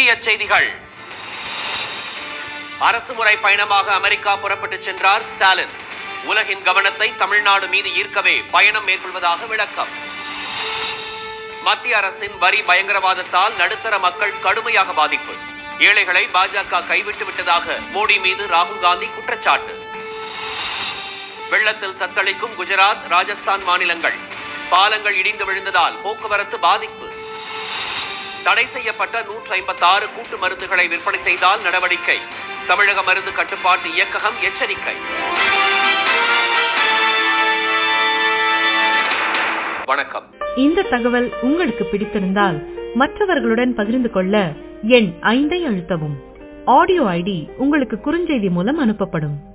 இந்திய செய்திகள் அரசுமுறை பயணமாக அமெரிக்கா புறப்பட்டுச் சென்றார் ஸ்டாலின் உலகின் கவனத்தை தமிழ்நாடு மீது ஈர்க்கவே பயணம் மேற்கொள்வதாக விளக்கம் மத்திய அரசின் வரி பயங்கரவாதத்தால் நடுத்தர மக்கள் கடுமையாக பாதிப்பு ஏழைகளை பாஜக கைவிட்டு விட்டதாக மோடி மீது ராகுல் காந்தி குற்றச்சாட்டு வெள்ளத்தில் தத்தளிக்கும் குஜராத் ராஜஸ்தான் மாநிலங்கள் பாலங்கள் இடிந்து விழுந்ததால் போக்குவரத்து பாதிப்பு தடை செய்யப்பட்ட நூற்றி ஐம்பத்தி ஆறு கூட்டு மருந்துகளை விற்பனை செய்தால் நடவடிக்கை தமிழக மருந்து கட்டுப்பாட்டு இயக்ககம் எச்சரிக்கை வணக்கம் இந்த தகவல் உங்களுக்கு பிடித்திருந்தால் மற்றவர்களுடன் பகிர்ந்து கொள்ள எண் ஐந்தை அழுத்தவும் ஆடியோ ஐடி உங்களுக்கு குறுஞ்செய்தி மூலம் அனுப்பப்படும்